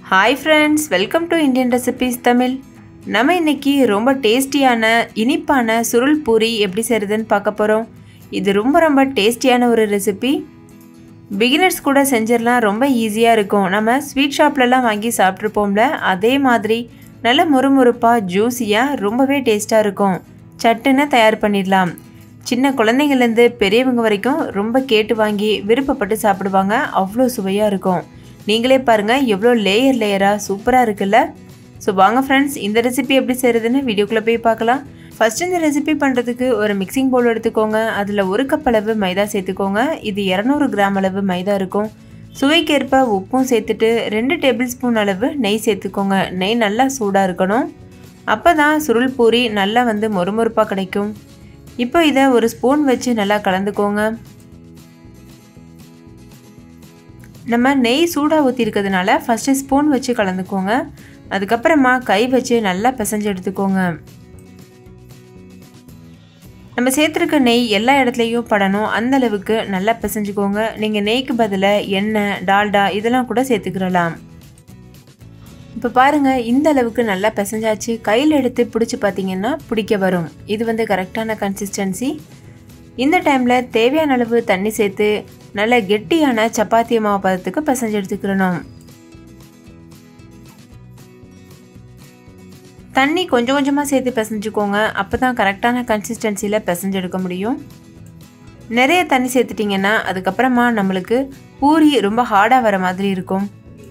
hi friends welcome to Indian recipes Tamil நம்ம இன்னைக்கு ரொம்ப டேஸ்டியான இனிப்பான சுருள் பூரி எப்படி செய்கிறதுன்னு பார்க்க போகிறோம் இது ரொம்ப ரொம்ப டேஸ்டியான ஒரு ரெசிபி பிகினர்ஸ் கூட செஞ்சிடலாம் ரொம்ப ஈஸியாக இருக்கும் நம்ம ஸ்வீட் ஷாப்லலாம் வாங்கி சாப்பிட்ருப்போம்ல அதே மாதிரி நல்ல முறுமுறுப்பாக ஜூஸியாக ரொம்பவே டேஸ்ட்டாக இருக்கும் சட்டுன்னு தயார் பண்ணிடலாம் சின்ன குழந்தைங்கள்லேருந்து பெரியவங்க வரைக்கும் ரொம்ப கேட்டு வாங்கி விருப்பப்பட்டு சாப்பிடுவாங்க அவ்வளோ சுவையாக இருக்கும் நீங்களே பாருங்கள் எவ்வளோ லேயர் லேயராக சூப்பராக இருக்குல்ல ஸோ வாங்க ஃப்ரெண்ட்ஸ் இந்த ரெசிபி எப்படி செய்கிறதுன்னு வீடியோக்குள்ளே போய் பார்க்கலாம் ஃபஸ்ட் இந்த ரெசிபி பண்ணுறதுக்கு ஒரு மிக்சிங் பவுல் எடுத்துக்கோங்க அதில் ஒரு கப் அளவு மைதா சேர்த்துக்கோங்க இது இரநூறு கிராம் அளவு மைதா இருக்கும் சுவைக்கேற்ப உப்பும் சேர்த்துட்டு ரெண்டு டேபிள் ஸ்பூன் அளவு நெய் சேர்த்துக்கோங்க நெய் நல்லா சூடாக இருக்கணும் அப்போ தான் சுருள் பூரி நல்லா வந்து மொறுமொறுப்பாக கிடைக்கும் இப்போ இதை ஒரு ஸ்பூன் வச்சு நல்லா கலந்துக்கோங்க நம்ம நெய் சூடாக ஊற்றிருக்கிறதுனால ஃபஸ்ட்டு ஸ்பூன் வச்சு கலந்துக்கோங்க அதுக்கப்புறமா கை வச்சு நல்லா பிசைஞ்சு எடுத்துக்கோங்க நம்ம சேர்த்துருக்க நெய் எல்லா இடத்துலையும் படணும் அந்த அளவுக்கு நல்லா பிசைஞ்சுக்கோங்க நீங்கள் நெய்க்கு பதிலாக எண்ணெய் டால்டா இதெல்லாம் கூட சேர்த்துக்கிறலாம் இப்போ பாருங்கள் இந்த அளவுக்கு நல்லா பிசைஞ்சாச்சு கையில் எடுத்து பிடிச்சி பார்த்தீங்கன்னா பிடிக்க வரும் இது வந்து கரெக்டான கன்சிஸ்டன்சி இந்த டைமில் தேவையான அளவு தண்ணி சேர்த்து நல்ல கெட்டியான சப்பாத்தி மாவு பதத்துக்கு பிசைஞ்சு எடுத்துக்கிறணும் தண்ணி கொஞ்சம் கொஞ்சமாக சேர்த்து பிசைஞ்சுக்கோங்க அப்போ தான் கரெக்டான கன்சிஸ்டன்சியில் பிசைஞ்சு எடுக்க முடியும் நிறைய தண்ணி சேர்த்துட்டிங்கன்னா அதுக்கப்புறமா நம்மளுக்கு பூரி ரொம்ப ஹார்டாக வர மாதிரி இருக்கும்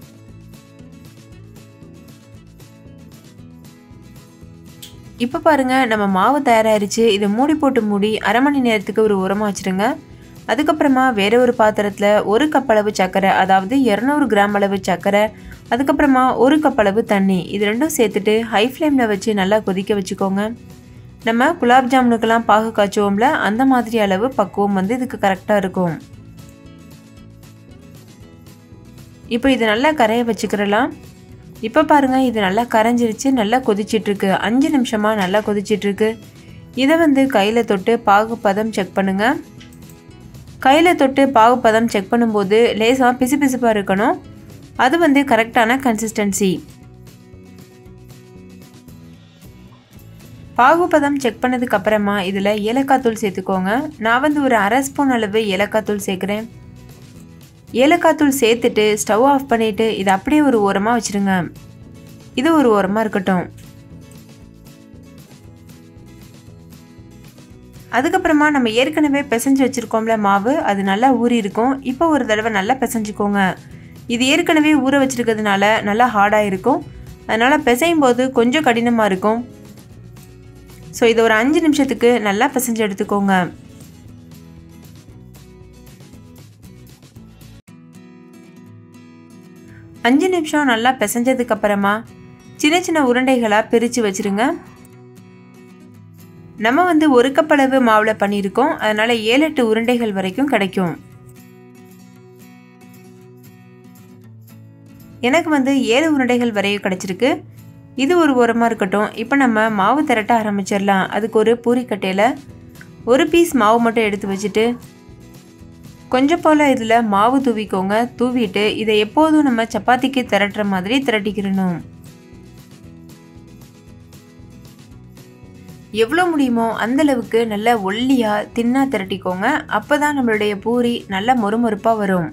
இப்போ பாருங்கள் நம்ம மாவு தயாராகிருச்சு இதை மூடி போட்டு மூடி அரை மணி நேரத்துக்கு ஒரு உரமாக வச்சுருங்க அதுக்கப்புறமா வேறு ஒரு பாத்திரத்தில் ஒரு கப் அளவு சர்க்கரை அதாவது இரநூறு கிராம் அளவு சர்க்கரை அதுக்கப்புறமா ஒரு கப் அளவு தண்ணி இது ரெண்டும் சேர்த்துட்டு ஹை ஃப்ளேமில் வச்சு நல்லா கொதிக்க வச்சுக்கோங்க நம்ம குலாப் ஜாமுனுக்கெல்லாம் பாகு காய்ச்சுவோம்ல அந்த மாதிரி அளவு பக்குவம் வந்து இதுக்கு கரெக்டாக இருக்கும் இப்போ இது நல்லா கரைய வச்சுக்கிறலாம் இப்போ பாருங்கள் இது நல்லா கரைஞ்சிருச்சு நல்லா கொதிச்சிட்ருக்கு அஞ்சு நிமிஷமாக நல்லா கொதிச்சிட்ருக்கு இதை வந்து கையில் தொட்டு பாகு பதம் செக் பண்ணுங்கள் கையில் தொட்டு பாகு பதம் செக் பண்ணும்போது லேசாக பிசு பிசுப்பாக இருக்கணும் அது வந்து கரெக்டான கன்சிஸ்டன்சி பாகுபதம் செக் பண்ணதுக்கு அப்புறமா இதில் ஏலக்காய் தூள் சேர்த்துக்கோங்க நான் வந்து ஒரு அரை ஸ்பூன் அளவு ஏலக்காய் தூள் சேர்க்குறேன் ஏலக்காய் தூள் சேர்த்துட்டு ஸ்டவ் ஆஃப் பண்ணிவிட்டு இதை அப்படியே ஒரு ஓரமாக வச்சுருங்க இது ஒரு ஓரமாக இருக்கட்டும் அதுக்கப்புறமா நம்ம ஏற்கனவே பிசைஞ்சு வச்சுருக்கோம்ல மாவு அது நல்லா ஊறி இருக்கும் இப்போ ஒரு தடவை நல்லா பிசைஞ்சுக்கோங்க இது ஏற்கனவே ஊற வச்சுருக்கிறதுனால நல்லா ஹார்டாக இருக்கும் அதனால் பிசையும் போது கொஞ்சம் கடினமாக இருக்கும் ஸோ இதை ஒரு அஞ்சு நிமிஷத்துக்கு நல்லா பிசைஞ்சு எடுத்துக்கோங்க அஞ்சு நிமிஷம் நல்லா பிசைஞ்சதுக்கு அப்புறமா சின்ன சின்ன உருண்டைகளாக பிரித்து வச்சுருங்க நம்ம வந்து ஒரு கப் அளவு மாவில் பண்ணியிருக்கோம் அதனால் ஏழு எட்டு உருண்டைகள் வரைக்கும் கிடைக்கும் எனக்கு வந்து ஏழு உருண்டைகள் வரையும் கிடச்சிருக்கு இது ஒரு உரமாக இருக்கட்டும் இப்போ நம்ம மாவு திரட்ட ஆரம்பிச்சிடலாம் அதுக்கு ஒரு பூரிக்கட்டையில் ஒரு பீஸ் மாவு மட்டும் எடுத்து வச்சுட்டு கொஞ்சம் போல் இதில் மாவு தூவிக்கோங்க தூவிட்டு இதை எப்போதும் நம்ம சப்பாத்திக்கு திரட்டுற மாதிரி திரட்டிக்கிறணும் எவ்வளோ முடியுமோ அந்தளவுக்கு நல்ல ஒல்லியாக தின்னாக திரட்டிக்கோங்க அப்போ தான் நம்மளுடைய பூரி நல்ல மொறுமொறுப்பாக வரும்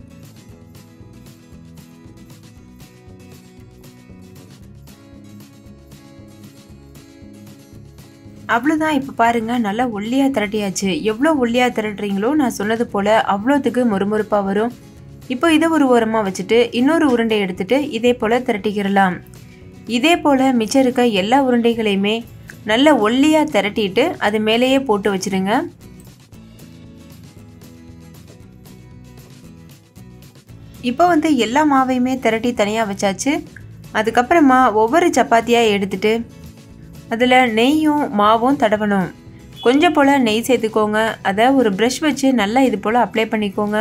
அவ்வளோதான் இப்போ பாருங்கள் நல்லா ஒல்லியாக திரட்டியாச்சு எவ்வளோ ஒல்லியாக திரட்டுறீங்களோ நான் சொன்னது போல் அவ்வளோத்துக்கு மொறுமொறுப்பாக வரும் இப்போ இதை ஒரு ஓரமாக வச்சுட்டு இன்னொரு உருண்டை எடுத்துட்டு இதே போல் திரட்டிக்கிறலாம் இதே போல் மிச்சம் இருக்க எல்லா உருண்டைகளையுமே நல்ல ஒல்லியாக திரட்டிட்டு அது மேலேயே போட்டு வச்சுருங்க இப்போ வந்து எல்லா மாவையுமே திரட்டி தனியாக வச்சாச்சு அதுக்கப்புறமா ஒவ்வொரு சப்பாத்தியாக எடுத்துட்டு அதில் நெய்யும் மாவும் தடவணும் கொஞ்சம் போல் நெய் சேர்த்துக்கோங்க அதை ஒரு ப்ரஷ் வச்சு நல்லா இது போல் அப்ளை பண்ணிக்கோங்க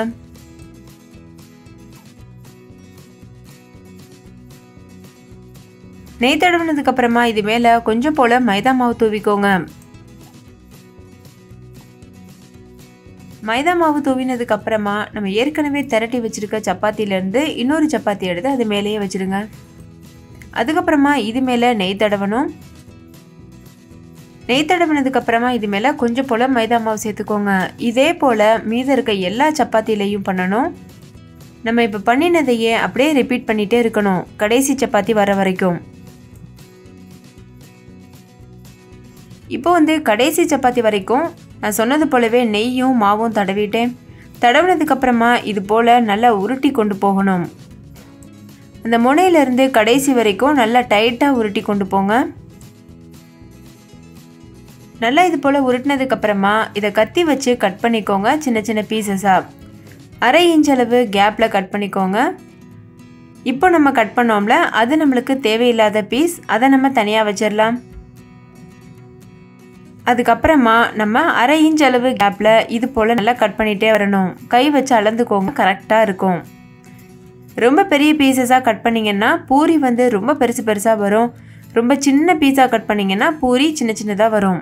நெய் தடவினதுக்கு அப்புறமா இது மேலே கொஞ்சம் போல் மைதா மாவு தூவிக்கோங்க மைதா மாவு தூவினதுக்கு அப்புறமா நம்ம ஏற்கனவே திரட்டி வச்சுருக்க சப்பாத்திலேருந்து இன்னொரு சப்பாத்தி எடுத்து அது மேலேயே வச்சுருங்க அதுக்கப்புறமா இது மேலே நெய் தடவணும் நெய் தடவினதுக்கு அப்புறமா இது மேலே கொஞ்சம் போல் மைதா மாவு சேர்த்துக்கோங்க இதே போல் மீதம் இருக்க எல்லா சப்பாத்திலையும் பண்ணணும் நம்ம இப்போ பண்ணினதையே அப்படியே ரிப்பீட் பண்ணிகிட்டே இருக்கணும் கடைசி சப்பாத்தி வர வரைக்கும் இப்போ வந்து கடைசி சப்பாத்தி வரைக்கும் நான் சொன்னது போலவே நெய்யும் மாவும் தடவிட்டேன் தடவினதுக்கப்புறமா இது போல் நல்லா உருட்டி கொண்டு போகணும் அந்த முனையிலேருந்து கடைசி வரைக்கும் நல்லா டைட்டாக உருட்டி கொண்டு போங்க நல்லா இது போல் உருட்டினதுக்கப்புறமா இதை கத்தி வச்சு கட் பண்ணிக்கோங்க சின்ன சின்ன பீசஸாக அரை இன்ச் அளவு கேப்பில் கட் பண்ணிக்கோங்க இப்போ நம்ம கட் பண்ணோம்ல அது நம்மளுக்கு தேவையில்லாத பீஸ் அதை நம்ம தனியாக வச்சிடலாம் அதுக்கப்புறமா நம்ம அரை இன்ச் அளவு கேப்பில் இது போல் நல்லா கட் பண்ணிகிட்டே வரணும் கை வச்சு அளந்துக்கோங்க கரெக்டாக இருக்கும் ரொம்ப பெரிய பீசஸாக கட் பண்ணிங்கன்னா பூரி வந்து ரொம்ப பெருசு பெருசாக வரும் ரொம்ப சின்ன பீஸாக கட் பண்ணிங்கன்னா பூரி சின்ன சின்னதாக வரும்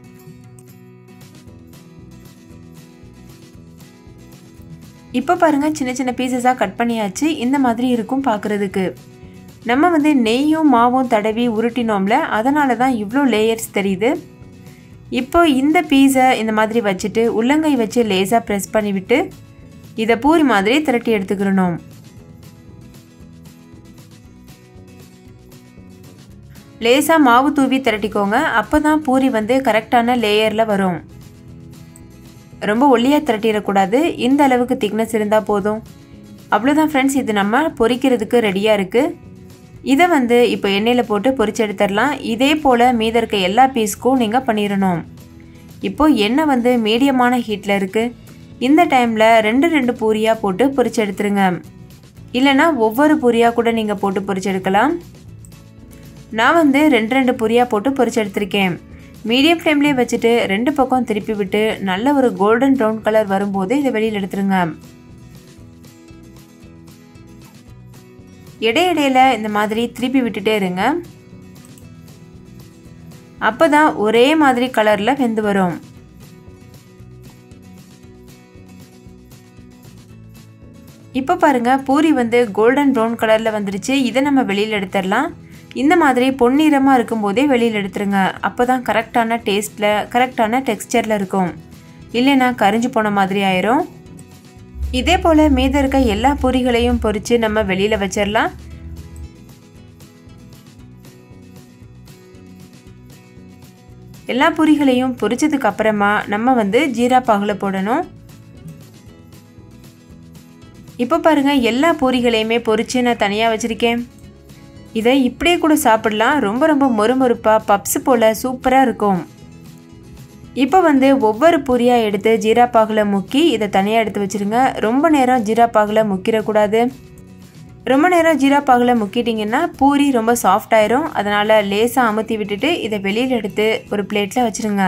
இப்போ பாருங்கள் சின்ன சின்ன பீசஸாக கட் பண்ணியாச்சு இந்த மாதிரி இருக்கும் பார்க்குறதுக்கு நம்ம வந்து நெய்யும் மாவும் தடவி உருட்டினோம்ல அதனால தான் இவ்வளோ லேயர்ஸ் தெரியுது இப்போ இந்த பீஸை இந்த மாதிரி வச்சுட்டு உள்ளங்கை வச்சு லேசாக ப்ரெஸ் பண்ணிவிட்டு இதை பூரி மாதிரி திரட்டி எடுத்துக்கிறணும் லேசாக மாவு தூவி திரட்டிக்கோங்க அப்போ தான் பூரி வந்து கரெக்டான லேயரில் வரும் ரொம்ப ஒல்லியாக திரட்டிடக்கூடாது இந்த அளவுக்கு திக்னஸ் இருந்தால் போதும் அவ்வளோதான் ஃப்ரெண்ட்ஸ் இது நம்ம பொரிக்கிறதுக்கு ரெடியாக இருக்குது இதை வந்து இப்போ எண்ணெயில் போட்டு பொரிச்சு எடுத்துடலாம் இதே போல் மீத இருக்க எல்லா பீஸ்க்கும் நீங்கள் பண்ணிடணும் இப்போது எண்ணெய் வந்து மீடியமான ஹீட்டில் இருக்குது இந்த டைமில் ரெண்டு ரெண்டு பூரியாக போட்டு பொரிச்சு எடுத்துருங்க இல்லைனா ஒவ்வொரு பூரியாக கூட நீங்கள் போட்டு பொரிச்சு எடுக்கலாம் நான் வந்து ரெண்டு ரெண்டு பொரியாக போட்டு பொரிச்சு எடுத்திருக்கேன் மீடியம் ஃப்ளேம்லேயே வச்சுட்டு ரெண்டு பக்கம் திருப்பி விட்டு நல்ல ஒரு கோல்டன் ப்ரௌன் கலர் வரும்போது இதை வெளியில் எடுத்துருங்க இடையிடையில் இந்த மாதிரி திருப்பி விட்டுட்டே இருங்க அப்போ தான் ஒரே மாதிரி கலரில் வெந்து வரும் இப்போ பாருங்கள் பூரி வந்து கோல்டன் ப்ரௌன் கலரில் வந்துருச்சு இதை நம்ம வெளியில் எடுத்துடலாம் இந்த மாதிரி பொன்னிறமாக இருக்கும்போதே வெளியில் எடுத்துருங்க அப்போ தான் கரெக்டான டேஸ்ட்டில் கரெக்டான டெக்ஸ்டரில் இருக்கும் இல்லைன்னா கரிஞ்சு போன மாதிரி ஆயிரும் இதே போல் மீத இருக்க எல்லா பூரிகளையும் பொரித்து நம்ம வெளியில் வச்சிடலாம் எல்லா பூரிகளையும் பொரிச்சதுக்கு அப்புறமா நம்ம வந்து ஜீரா பாகில் போடணும் இப்போ பாருங்கள் எல்லா பூரிகளையுமே பொரித்து நான் தனியாக வச்சுருக்கேன் இதை இப்படியே கூட சாப்பிடலாம் ரொம்ப ரொம்ப மொறுமொறுப்பாக பப்ஸ் போல் சூப்பராக இருக்கும் இப்போ வந்து ஒவ்வொரு பூரியாக எடுத்து ஜீரா பாகில் முக்கி இதை தனியாக எடுத்து வச்சுருங்க ரொம்ப நேரம் ஜீரா பாகில் முக்கிடக்கூடாது ரொம்ப நேரம் ஜீரா பாகில் முக்கிட்டிங்கன்னா பூரி ரொம்ப சாஃப்ட் ஆயிரும் அதனால் லேசாக அமுத்தி விட்டுட்டு இதை வெளியில் எடுத்து ஒரு பிளேட்டில் வச்சுருங்க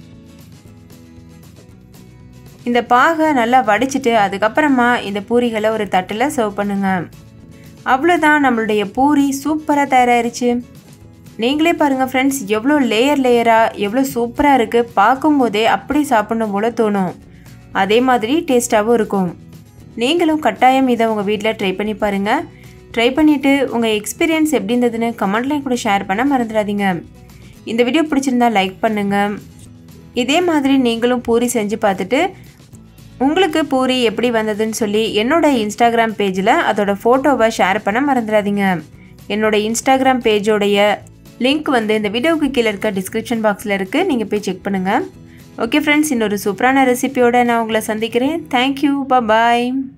இந்த பாகை நல்லா வடிச்சிட்டு அதுக்கப்புறமா இந்த பூரிகளை ஒரு தட்டில் சர்வ் பண்ணுங்கள் அவ்வளோதான் நம்மளுடைய பூரி சூப்பராக தயாராகிருச்சு நீங்களே பாருங்கள் ஃப்ரெண்ட்ஸ் எவ்வளோ லேயர் லேயராக எவ்வளோ சூப்பராக இருக்குது பார்க்கும்போதே அப்படி சாப்பிடணும் போல் தோணும் அதே மாதிரி டேஸ்ட்டாகவும் இருக்கும் நீங்களும் கட்டாயம் இதை உங்கள் வீட்டில் ட்ரை பண்ணி பாருங்கள் ட்ரை பண்ணிவிட்டு உங்கள் எக்ஸ்பீரியன்ஸ் எப்படி இருந்ததுன்னு கமெண்ட்லேயும் கூட ஷேர் பண்ண மறந்துடாதீங்க இந்த வீடியோ பிடிச்சிருந்தா லைக் பண்ணுங்கள் இதே மாதிரி நீங்களும் பூரி செஞ்சு பார்த்துட்டு உங்களுக்கு பூரி எப்படி வந்ததுன்னு சொல்லி என்னோட இன்ஸ்டாகிராம் பேஜில் அதோட ஃபோட்டோவை ஷேர் பண்ண மறந்துடாதீங்க என்னோட இன்ஸ்டாகிராம் பேஜோடைய லிங்க் வந்து இந்த வீடியோவுக்கு கீழே இருக்க டிஸ்கிரிப்ஷன் பாக்ஸில் இருக்குது நீங்கள் போய் செக் பண்ணுங்கள் ஓகே ஃப்ரெண்ட்ஸ் இன்னொரு சூப்பரான ரெசிபியோட நான் உங்களை சந்திக்கிறேன் தேங்க்யூ பாய்